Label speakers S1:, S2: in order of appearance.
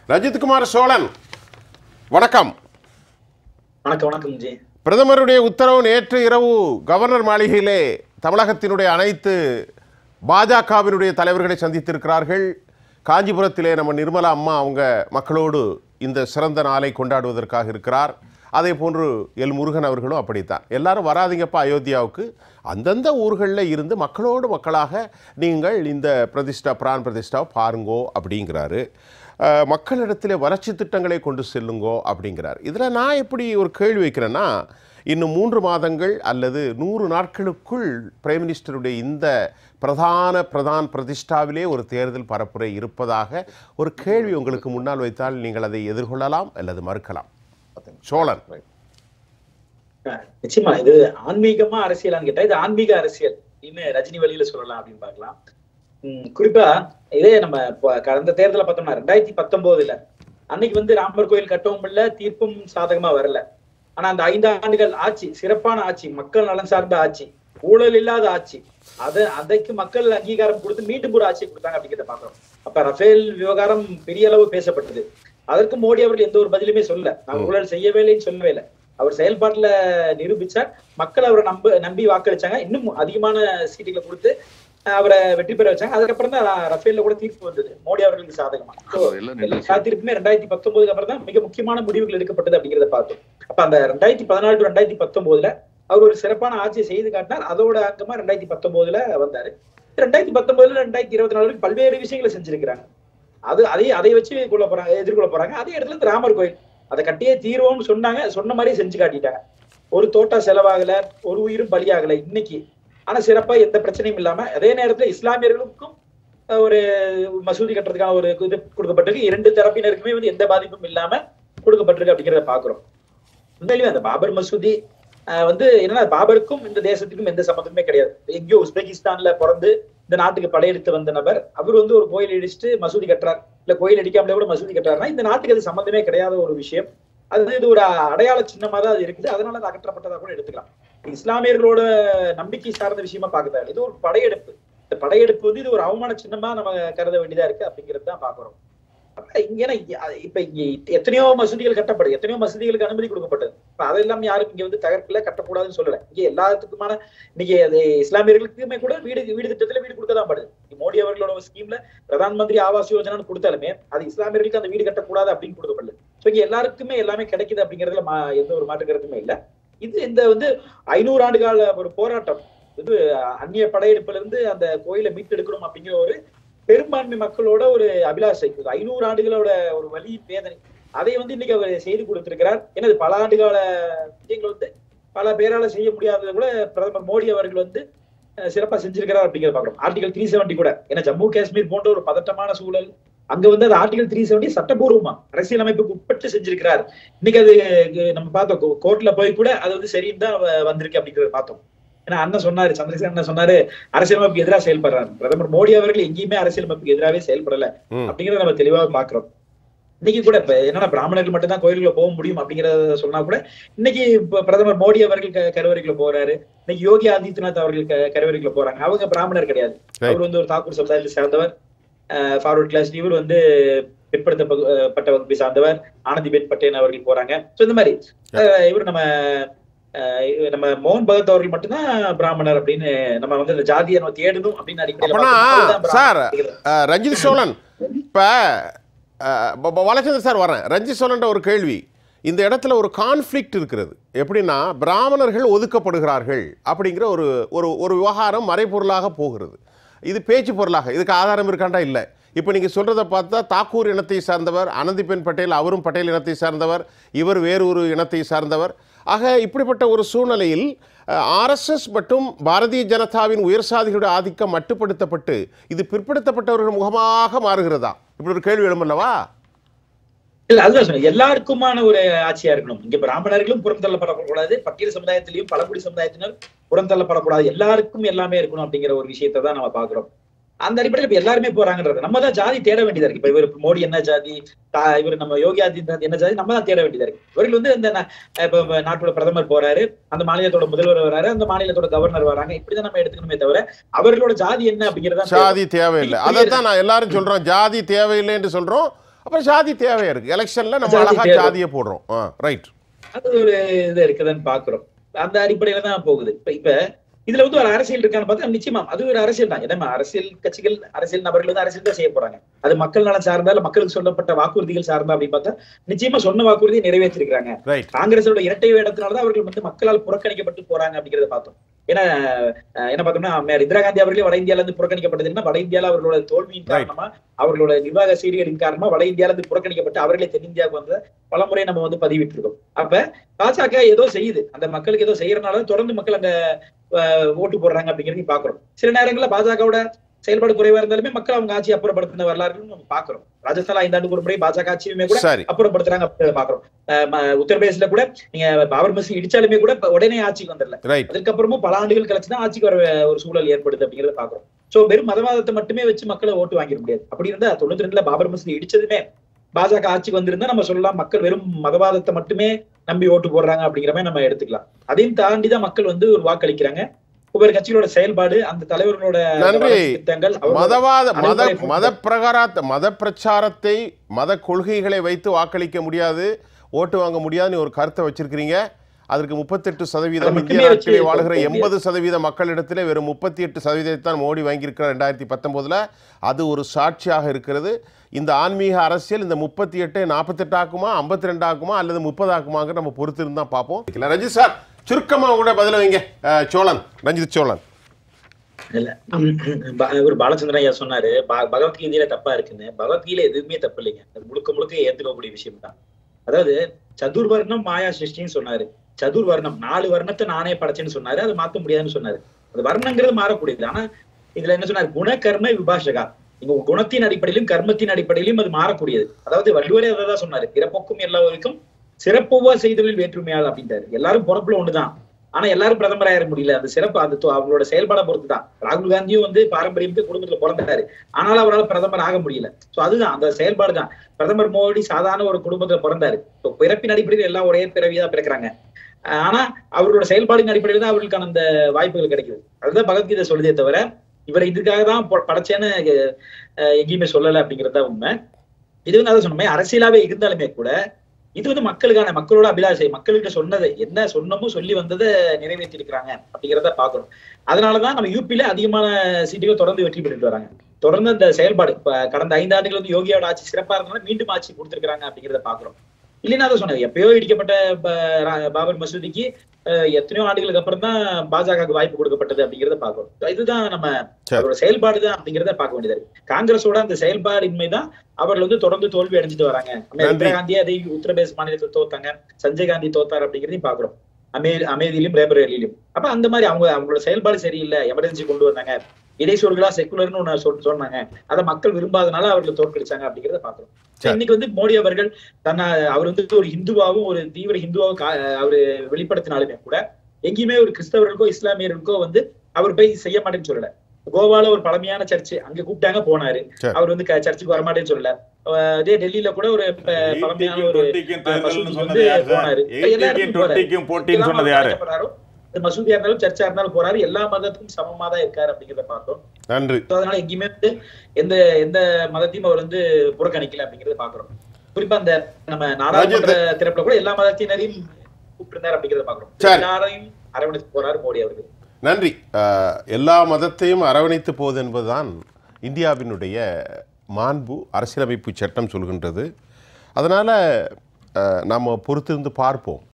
S1: ரஜித்குமார் சோழன் வணக்கம்
S2: வணக்கம் வணக்கம் ஜி
S1: பிரதமருடைய உத்தரவு நேற்று இரவு கவர்னர் மாளிகையிலே தமிழகத்தினுடைய அனைத்து பாஜகவினுடைய தலைவர்களை சந்தித்திருக்கிறார்கள் காஞ்சிபுரத்திலே நம்ம நிர்மலா அம்மா அவங்க மக்களோடு இந்த சிறந்த நாளை கொண்டாடுவதற்காக இருக்கிறார் அதே போன்று எல் முருகன் அவர்களும் அப்படித்தான் எல்லாரும் வராதீங்கப்பா அயோத்தியாவுக்கு அந்தந்த ஊர்களில் இருந்து மக்களோடு மக்களாக நீங்கள் இந்த பிரதிஷ்டா பிரான் பிரதிஷ்டாவை பாருங்கோ அப்படிங்கிறாரு அஹ், மக்களிடத்திலே வளர்ச்சி திட்டங்களை கொண்டு செல்லுங்கோ அப்படிங்கிறார் இதில் நான் எப்படி ஒரு கேள்வி வைக்கிறேன்னா இன்னும் மூன்று மாதங்கள் அல்லது நூறு நாட்களுக்குள் பிரைம் மினிஸ்டருடைய இந்த பிரதான பிரதான் பிரதிஷ்டாவிலே ஒரு தேர்தல் பரப்புரை இருப்பதாக ஒரு கேள்வி உங்களுக்கு முன்னால் வைத்தால் நீங்கள் அதை எதிர்கொள்ளலாம் அல்லது மறுக்கலாம் சோழன்
S2: அஹ் நிச்சயமா இது ஆன்மீகமா அரசியலான்னு கேட்டா இது ஆன்மீக அரசியல் அப்படின்னு ரஜினி வழியில சொல்லலாம் அப்படின்னு பார்க்கலாம் உம் குறிப்பா இதே நம்ம இப்ப கடந்த தேர்தலை பார்த்தோம்னா ரெண்டாயிரத்தி பத்தொன்பதுல அன்னைக்கு வந்து ராமர் கோயில் கட்டவும் இல்ல தீர்ப்பும் சாதகமா வரல ஆனா அந்த ஐந்து ஆண்டுகள் ஆட்சி சிறப்பான ஆட்சி மக்கள் நலன் சார்ந்த ஆட்சி ஊழல் இல்லாத ஆட்சி அதை அதைக்கு மக்கள் அங்கீகாரம் கொடுத்து மீண்டும் ஒரு ஆட்சி கொடுத்தாங்க அப்படிங்கிறத பாக்குறோம் அப்ப ரஃபேல் விவகாரம் பெரிய அளவு பேசப்பட்டது அதற்கு மோடி அவர்கள் எந்த ஒரு பதிலுமே சொல்லல நான் ஊழல் செய்யவே இல்லைன்னு சொல்லவே இல்லை அவர் செயல்பாட்டுல நிரூபிச்சார் மக்கள் அவரை நம்ப நம்பி வாக்களிச்சாங்க இன்னும் அதிகமான சீட்டுகளை கொடுத்து அஹ், அவரை வெற்றி பெற வச்சாங்க அதுக்கப்புறம் தான் ரஃபேல்ல கூட தீர்ப்பு வந்தது மோடி அவர்களுக்கு சாதகமா So,
S3: எல்லாம்
S2: எல்லா
S3: நின்று
S2: தீர்ப்புமே ரெண்டாயிரத்தி பத்தொன்பதுக்கு அப்புறம் தான் மிக முக்கியமான முடிவுகள் எடுக்கப்பட்டது அப்படிங்கிறத பார்த்தோம் அப்ப அந்த ரெண்டாயிரத்தி பதினாலு டு ரெண்டாயிரத்தி பத்தொன்பதுல அவர் ஒரு சிறப்பான ஆட்சியை செய்து காட்டினார் அதோட அங்கமா ரெண்டாயிரத்தி பத்தொன்பதுல வந்தாரு ரெண்டாயிரத்தி பத்தொன்பதுல ரெண்டாயிரத்தி இருபத்தி நாலு பல்வேறு விஷயங்களை செஞ்சிருக்கிறாங்க அது அதை அதை வச்சு கொள்ள போறாங்க எதிர்கொள்ள போறாங்க அதே இடத்துல இந்த ராமர் கோயில் அதை கட்டியே தீர்வோம்னு சொன்னாங்க சொன்ன மாதிரியே செஞ்சு காட்டிட்டாங்க ஒரு தோட்டா செலவாகல ஒரு உயிரும் பலியாகல இன்னைக்கு ஆனா சிறப்பா எந்த பிரச்சனையும் இல்லாம அதே நேரத்துல இஸ்லாமியர்களுக்கும் அஹ், ஒரு மசூதி கட்டுறதுக்கான ஒரு இது கொடுக்கப்பட்டிருக்கு இரண்டு தரப்பினருக்குமே வந்து எந்த பாதிப்பும் இல்லாம கொடுக்கப்பட்டிருக்கு அப்படிங்கிறத பாக்குறோம் உண்மையிலுமே அந்த பாபர் மசூதி அஹ், வந்து என்னன்னா பாபருக்கும் இந்த தேசத்துக்கும் எந்த சம்மந்தமே கிடையாது எங்கேயோ உஸ்பெகிஸ்தான்ல பிறந்து இந்த நாட்டுக்கு படையெடுத்து வந்த நபர் அவர் வந்து ஒரு கோயில் இடிச்சுட்டு மசூதி கட்டுறார் இல்ல கோயில் அடிக்காமலே கூட மசூதி கட்டுறாருன்னா இந்த நாட்டுக்கு அது சம்மந்தமே கிடையாத ஒரு விஷயம் அது இது ஒரு அடையாள சின்னமா தான் அது இருக்குது அதனால அது அகற்றப்பட்டதா கூட எடுத்துக்கலாம் இஸ்லாமியர்களோட நம்பிக்கை சார்ந்த விஷயமா பார்க்க இது ஒரு படையெடுப்பு இந்த படையெடுப்பு வந்து இது ஒரு அவமான சின்னமா நம்ம கருத வேண்டியதா இருக்கு அப்படிங்கிறது தான் பாக்குறோம் அப்ப இங்க ஏன்னா இங்க அது இப்ப இங்க எத்தனையோ மசூதிகள் கட்டப்படுது எத்தனையோ மசூதிகளுக்கு அனுமதி கொடுக்கப்பட்டது இப்ப அதெல்லாம் யாரும் இங்க வந்து தகர்க்கல கட்டக்கூடாதுன்னு சொல்லல இங்க எல்லாத்துக்குமான இன்னைக்கு அது இஸ்லாமியர்களுக்குமே கூட வீடு வீடு திட்டத்துல வீடு கொடுக்கதான் படுது மோடி அவர்களோட ஸ்கீம்ல பிரதான் மந்திரி ஆவாஸ் யோஜனான்னு கொடுத்தாலுமே அது இஸ்லாமியர்களுக்கு அந்த வீடு கட்டக்கூடாது அப்படின்னு கொடுக்கப்படுது சோ இங்க எல்லாருக்குமே எல்லாமே கிடைக்குது அப்படிங்கறதுல மா- எந்த ஒரு மாற்று கருத்துமே இல்ல இது இந்த வந்து ஐநூறு ஆண்டு கால ஒரு போராட்டம் இது அந்நிய படையெடுப்புல இருந்து அந்த கோயிலை மீட்டெடுக்கணும் அப்படிங்கிற ஒரு பெரும்பான்மை மக்களோட ஒரு அபிலாஷை ஒரு ஐநூறு ஆண்டுகளோட ஒரு வலி வேதனை அதை வந்து இன்னைக்கு அவர் செய்து கொடுத்திருக்கிறார் ஏன்னா இது பல ஆண்டுகால விஷயங்கள் வந்து பல பேரால செய்ய முடியாததை கூட பிரதமர் மோடி அவர்கள் வந்து அஹ், சிறப்பா செஞ்சிருக்கிறார் அப்படிங்கிறத பாக்குறோம் ஆர்டிகல் த்ரீ செவன்டி கூட ஏன்னா ஜம்மு காஷ்மீர் போன்ற ஒரு பதட்டமான சூழல் அங்க வந்து அது ஆர்டிகல் த்ரீ செவன்டி சட்டபூர்வமா அரசியலமைப்புக்கு உட்பட்டு செஞ்சிருக்கிறார் இன்னைக்கு அது அஹ், நம்ம பார்த்தோம் கோர்ட்ல போய் கூட அது வந்து சரின்னு தான் வ- வந்திருக்கு அப்படிங்கறத பார்த்தோம் ஏன்னா அண்ணன் சொன்னாரு சந்திரசேகர் அண்ணன் சொன்னாரு அரசியலமைப்புக்கு எதிராக செயல்படுறாரு பிரதமர் மோடி அவர்கள் எங்கேயுமே அரசியலமைப்புக்கு எதிராகவே செயல்படல
S1: ம்.
S2: அப்படிங்கறத நம்ம தெளிவா பாக்குறோம் இன்னைக்கு கூட இப்ப என்னன்னா பிராமணர்கள் மட்டும் தான் கோயிலுக்குள்ள போக முடியும் அப்படிங்கறத சொன்னா கூட இன்னைக்கு இப்ப பிரதமர் மோடி அவர்கள் க- கருவறைக்குள்ள போறாரு இன்னைக்கு யோகி ஆதித்யநாத் அவர்கள் க- கருவறைக்குள்ள போறாங்க அவங்க பிராமணர் கிடையாது
S1: Right.
S2: அவர் வந்து ஒரு தாக்கூர் சமுதாயத்தை சேர்ந்தவர் ஃபார்வர்ட் கிளாஸ் இவர் வந்து பிற்படுத்தப்பட்ட வகுப்பை சார்ந்தவர் ஆனந்திபென் பட்டேல் அவர்கள் போறாங்க சோ இந்த மாதிரி அஹ், இவர் நம்ம அஹ், இவர் நம்ம மோகன் பகத் அவர்கள் மட்டும்தான் பிராமணர் அப்படின்னு நம்ம வந்து இந்த ஜாதியை நம்ம தேடணும் அப்படின்னு அடிப்படையில
S1: அப்பனா,
S2: பார்த்தோம்னா அதுதான் பிராமணர்
S1: சார்,
S2: அப்படிங்கிறது.
S1: அஹ், ரஞ்சித் சோழன் இப்போ வளச்சந்திர சார் வரேன் ரஞ்சித் சோழன்ற ஒரு கேள்வி இந்த இடத்துல ஒரு கான்ஃப்ளிக்ட் இருக்கிறது எப்படின்னா பிராமணர்கள் ஒதுக்கப்படுகிறார்கள் அப்படிங்கிற ஒரு ஒரு ஒரு விவகாரம் மறைபொருளாக போகிறது இது பேச்சு பொருளாக இதுக்கு ஆதாரம் இருக்காண்டா இல்லை இப்போ நீங்கள் சொல்கிறத பார்த்தா தாக்கூர் இனத்தை சார்ந்தவர் அனந்திபென் பட்டேல் அவரும் பட்டேல் இனத்தை சார்ந்தவர் இவர் வேறு ஒரு இனத்தை சார்ந்தவர் ஆக இப்படிப்பட்ட ஒரு சூழ்நிலையில் ஆர்எஸ்எஸ் மற்றும் பாரதிய ஜனதாவின் உயர் சாதிகளுடைய ஆதிக்கம் மட்டுப்படுத்தப்பட்டு இது பிற்படுத்தப்பட்டவர்கள் முகமாக மாறுகிறதா இப்படி ஒரு கேள்வி எழுமல்லவா
S2: இல்ல அதுதான் சொன்னேன் எல்லாருக்குமான ஒரு ஆட்சியா இருக்கணும் இங்க பிராமணர்களும் புறம் தள்ளப்படக்கூடாது பட்டியல் சமுதாயத்திலையும் பழங்குடி சமுதாயத்தினர் புறம் தள்ளப்படக்கூடாது எல்லாருக்கும் எல்லாமே இருக்கணும் அப்படிங்கிற ஒரு விஷயத்தை தான் நம்ம பாக்குறோம் அந்த அடிப்படையில் இப்ப எல்லாருமே போறாங்கன்றது நம்ம தான் ஜாதி தேட வேண்டியதா இருக்கு இப்ப இவர் மோடி என்ன ஜாதி தா- இவர் நம்ம யோகி ஆதித்யநாத் என்ன ஜாதி நம்ம தான் தேட வேண்டியதா இருக்கு இவர்கள் வந்து இந்த ந- இப்ப இப்ப நாட்டோட பிரதமர் போறாரு அந்த மாநிலத்தோட முதல்வர் வராரு அந்த மாநிலத்தோட கவர்னர் வராங்க இப்படிதான் நம்ம எடுத்துக்கணுமே தவிர அவர்களோட ஜாதி என்ன அப்படிங்கறத
S1: ஜாதி தேவையில்லை அதை தான் நான் எல்லாரும் சொல்றோம் ஜாதி தேவையில்லை என்று சொல்றோம் அப்ப ஜாதி தேவையா இருக்கு எலெக்ஷன்ல நம்ம
S2: ஜாதி
S1: அழகா
S2: தேவை.
S1: ஜாதியை போடுறோம் ஆ ரைட்
S2: அது ஒரு இது இருக்குதுன்னு பாக்குறோம் அந்த அடிப்படையில தான் போகுது இப்ப இப்ப இதுல வந்து ஒரு அரசியல் இருக்கான்னு பார்த்தா நிச்சயமா அது ஒரு அரசியல் தான் ஏன்னா அரசியல் கட்சிகள் அரசியல் நபர்கள் வந்து அரசியல் தான் செய்ய போறாங்க அது மக்கள் நலன் சார்ந்தா இல்ல மக்களுக்கு சொல்லப்பட்ட வாக்குறுதிகள் சார்ந்தா அப்படின்னு பார்த்தா நிச்சயமா சொன்ன வாக்குறுதியை நிறைவேற்றிருக்காங்க
S1: ரைட்
S2: காங்கிரஸோட இரட்டை வேடத்தினாலதான் அவர்கள் வந்து மக்களால் புறக்கணிக்கப்பட்டு போறாங்க அப்படிங்கறத பார்த்தோம் ஏன்னா அஹ், என்ன பார்த்தோம்னா அம்மையார் இந்திரா காந்தி அவர்களே வட இந்தியால இருந்து புறக்கணிக்கப்பட்டதுன்னா வட இந்தியால அவர்களோட தோல்வியின்
S1: Right.
S2: காரணமா அவர்களோட நிர்வாக சீரியலின் காரணமா வட இந்தியால இருந்து புறக்கணிக்கப்பட்டு அவர்களே தென்னிந்தியாவுக்கு வந்த பல முறை நம்ம வந்து பதிவிட்டு இருக்கோம் அப்ப பாஜக ஏதோ செய்யுது அந்த மக்களுக்கு ஏதோ செய்யறதுனால தொடர்ந்து மக்கள் அங்க அஹ், ஓட்டு போடுறாங்க அப்படிங்கிறதையும் பாக்குறோம் சில நேரங்கள்ல பாஜகவோட செயல்பாடு குறைவா இருந்தாலுமே மக்கள் அவங்க ஆட்சி அப்புறப்படுத்தின வரலாறுன்னு நம்ம பாக்குறோம் ராஜஸ்தான் ஐந்தாண்டுக்கு ஒரு முறை பாஜக ஆட்சியுமே கூட
S1: சரி
S2: அப்புறப்படுத்துறாங்க அப்படின்றத பாக்குறோம் அஹ் ம- உத்தரப்பிரதேசல கூட நீங்க பாபர் மசூதி இடிச்சாலுமே கூட இப்ப உடனே ஆட்சிக்கு வந்துடல
S1: ரைட்
S2: அதுக்கப்புறமும் பல ஆண்டுகள் கழிச்சு தான் ஆட்சிக்கு வர ஒரு சூழல் ஏற்படுது அப்படிங்கறத பாக்குறோம் சோ வெறும் மதவாதத்தை மட்டுமே வச்சு மக்களை ஓட்டு வாங்கிட முடியாது அப்படி இருந்தா தொண்ணூத்தி ரெண்டுல பாபர் மசூதி இடிச்சதுமே பாஜக ஆட்சிக்கு வந்திருந்தா நம்ம சொல்லலாம் மக்கள் வெறும் மதவாதத்தை மட்டுமே நம்பி ஓட்டு போடுறாங்க அப்படிங்கிற மாதிரி நம்ம எடுத்துக்கலாம் அதையும் தாண்டி தான் மக்கள் வந்து ஒரு வாக்களிக்கிறாங்க ஒவ்வொரு கட்சிகளோட செயல்பாடு அந்த தலைவர்களோட
S1: நன்றி.
S2: வளர்ச்சி திட்டங்கள் அவர்களோட-
S1: மதவாத மத
S2: அனைவரையும்
S1: மத பிரகாரத்தை மத பிரச்சாரத்தை மத கொள்கைகளை வைத்து வாக்களிக்க முடியாது ஓட்டு வாங்க முடியாதுன்னு ஒரு கருத்தை வச்சிருக்கிறீங்க அதற்கு முப்பத்தெட்டு சதவீதம்
S2: அதை
S1: இந்திய
S2: மட்டுமே வச்சு
S1: நாட்டிலே
S2: போக
S1: வாழ்கிற
S2: முடியாது.
S1: எண்பது சதவீத மக்களிடத்திலே வெறும் முப்பத்தி எட்டு சதவீதத்தை தான் மோடி வாங்கியிருக்கிறார் ரெண்டாயிரத்தி பத்தொம்போதில் அது ஒரு சாட்சியாக இருக்கிறது இந்த ஆன்மீக அரசியல் இந்த முப்பத்தி எட்டு நாற்பத்தெட்டு ஆக்குமா ஐம்பத்தி ரெண்டு ஆக்குமா அல்லது முப்பது ஆக்குமாங்க நம்ம பொறுத்திருந்து தான் பார்ப்போம் ரஞ்சித் சார் சுருக்கமாக கூட பதில வைங்க அஹ், சோழன் ரஞ்சித் சோழன்
S2: இல்ல ப- ஒரு பாலச்சந்திரன் ஐயா சொன்னாரு ப- பகவத்கீதையில தப்பா இருக்குன்னு பகவத்கீதை எதுவுமே தப்பு இல்லைங்க அது முழுக்க முழுக்க ஏத்துக்கக்கூடிய விஷயம் தான் அதாவது சதுர்வர்ணம் மாயா சிருஷ்டின்னு சொன்னாரு சதுர்வர்ணம் நாலு வர்ணத்தை நானே படைச்சேன்னு சொன்னாரு அது மாத்த முடியாதுன்னு சொன்னாரு அது வர்ணங்கிறது மாறக்கூடியது ஆனா இதுல என்ன சொன்னாரு குண கர்ம விபாஷகா நீங்க உங்க குணத்தின் அடிப்படையிலும் கர்மத்தின் அடிப்படையிலும் அது மாறக்கூடியது அதாவது வள்ளுவரே அதை தான் சொன்னாரு பிறப்போக்கும் எல்லாருக்கும் சிறப்புவா செய்தொழில் வேற்றுமையால் அப்படின்ட்டாரு எல்லாரும் பிறப்புல ஒண்ணுதான் ஆனா எல்லாரும் பிரதமர் ஆயிட முடியல அந்த சிறப்பு அது தொ- அவங்களோட செயல்பாட பொறுத்து தான் ராகுல் காந்தியும் வந்து பாரம்பரியத்துக்கு குடும்பத்துல பிறந்தாரு ஆனாலும் அவரால் பிரதமர் ஆக முடியல சோ அதுதான் அந்த செயல்பாடு தான் பிரதமர் மோடி சாதாரண ஒரு குடும்பத்துல பிறந்தாரு இப்போ பிறப்பின் அடிப்படையில் எல்லாம் ஒரே பிறவிதான் பிறக்கிறாங்க அஹ் ஆனா அவரோட செயல்பாடின் அடிப்படையில் தான் அவர்களுக்கான அந்த வாய்ப்புகள் கிடைக்குது அதுதான் பகவத்கீதை சொல்லுதே தவிர இவரை இதுக்காக தான் பொ- படைச்சேன்னு அஹ், எங்கேயுமே சொல்லல அப்படிங்கறது தான் உண்மை இது வந்து அதை சொன்னோமே அரசியலாவே இருந்தாலுமே கூட இது வந்து மக்களுக்கான மக்களோட அபிலாஷை மக்களுக்கு சொன்னதை என்ன சொன்னமோ சொல்லி வந்ததை நிறைவேற்றி இருக்கிறாங்க அப்படிங்கிறத பாக்குறோம் அதனாலதான் நம்ம யூபில அதிகமான சீட்டுகள் தொடர்ந்து வெற்றி பெற்றுட்டு வராங்க தொடர்ந்து அந்த செயல்பாடு இப்ப கடந்த ஐந்து ஆண்டுகள் வந்து யோகியோட ஆட்சி சிறப்பா இருந்தனால மீண்டும் ஆட்சி கொடுத்திருக்காங்க அப்படிங்கிறத பாக்குறோம் இல்லைன்னா அதை சொன்னது எப்பயோ இடிக்கப்பட்ட ப- ரா- பாபர் மசூதிக்கு அஹ், எத்தனையோ ஆண்டுகளுக்கு அப்புறம் தான் பாஜகவுக்கு வாய்ப்பு கொடுக்கப்பட்டது அப்படிங்கிறத பாக்குறோம் So இதுதான் நம்ம
S1: சரி.
S2: அவரோட செயல்பாடு தான் அப்படிங்கிறத பார்க்க வேண்டியது இருக்கு காங்கிரஸோட அந்த செயல்பாடின்மை தான் அவர்கள் வந்து தொடர்ந்து தோல்வி அடைஞ்சிட்டு வராங்க அம்மையார்
S1: நன்றி.
S2: இந்திரா காந்தி அதை உத்தரப்பிரதேச மாநிலத்தில் தோத்தாங்க சஞ்சய் காந்தி தோத்தார் அப்படிங்கிறதையும் பாக்குறோம் அமே அமேதியிலும் ரேபரேலியிலும் அப்ப அந்த மாதிரி அவங்க அவங்களோட செயல்பாடு சரியில்லை எமர்ஜென்சி கொண்டு வந்தாங்க இடைச்சொல்களா செக்குலர்னு ஒண்ணு சொல் சொன்னாங்க அதை மக்கள் விரும்பாதனால அவர்கள் தோற்கடிச்சாங்க அப்படிங்கிறத பாக்குறோம்
S1: சரி.
S2: இன்னைக்கு வந்து மோடி அவர்கள் தன்னை அவர் வந்து ஒரு ஹிந்துவாவும் ஒரு தீவிர ஹிந்துவாவும் கா- அவரு வெளிப்படுத்தினாலுமே கூட எங்கேயுமே ஒரு கிறிஸ்தவர்களுக்கோ இஸ்லாமியர்களுக்கோ வந்து அவர் போய் செய்ய மாட்டேன்னு சொல்லல கோவால ஒரு பழமையான சர்ச் அங்க கூப்பிட்டாங்க போனாரு
S1: சரி.
S2: அவர் வந்து க- சர்ச்சுக்கு வரமாட்டேன்னு சொல்லல அஹ் அதே டெல்லியில கூட ஒரு ப- பழமையான ஒரு
S3: டுவெண்ட்டிக்கும் தேர்தல்னு
S2: மசூதிக்கு
S3: சொன்னது
S2: வந்து
S3: யாரு சார்
S2: போனாரு. எல்லா
S3: எயிட்டிக்கும்
S2: இடத்துக்கும் போறாரு.
S3: டுவெண்ட்டிக்கும் போட்டின்னு
S2: எல்லாம்
S3: சொன்னது யாரு
S2: போறாரோ, அது மசூதியா இருந்தாலும் சர்ச்சா இருந்தாலும் போறாரு எல்லா மதத்துக்கும் சமமா தான் இருக்காரு அப்படிங்கிறத பார்த்தோம்
S1: நன்றி
S2: So அதனால எங்கேயுமே வந்து எந்த எந்த மதத்தையும் அவர் வந்து புறக்கணிக்கல அப்படிங்கறத பாக்குறோம் குறிப்பா அந்த நம்ம நாடாளுமன்ற திறப்புல கூட எல்லா மதத்தினரையும் கூப்பிட்டிருந்தாரு அப்படிங்கறத பாக்குறோம்
S1: சரி.
S2: எல்லாரையும் அரவணைச்சு போறாரு மோடி அவர்கள்
S1: நன்றி அஹ், எல்லா மதத்தையும் அரவணைத்து போவது என்பதுதான் இந்தியாவினுடைய மாண்பு அரசியலமைப்பு சட்டம் சொல்கின்றது அதனால் நாம் பொறுத்திருந்து பார்ப்போம்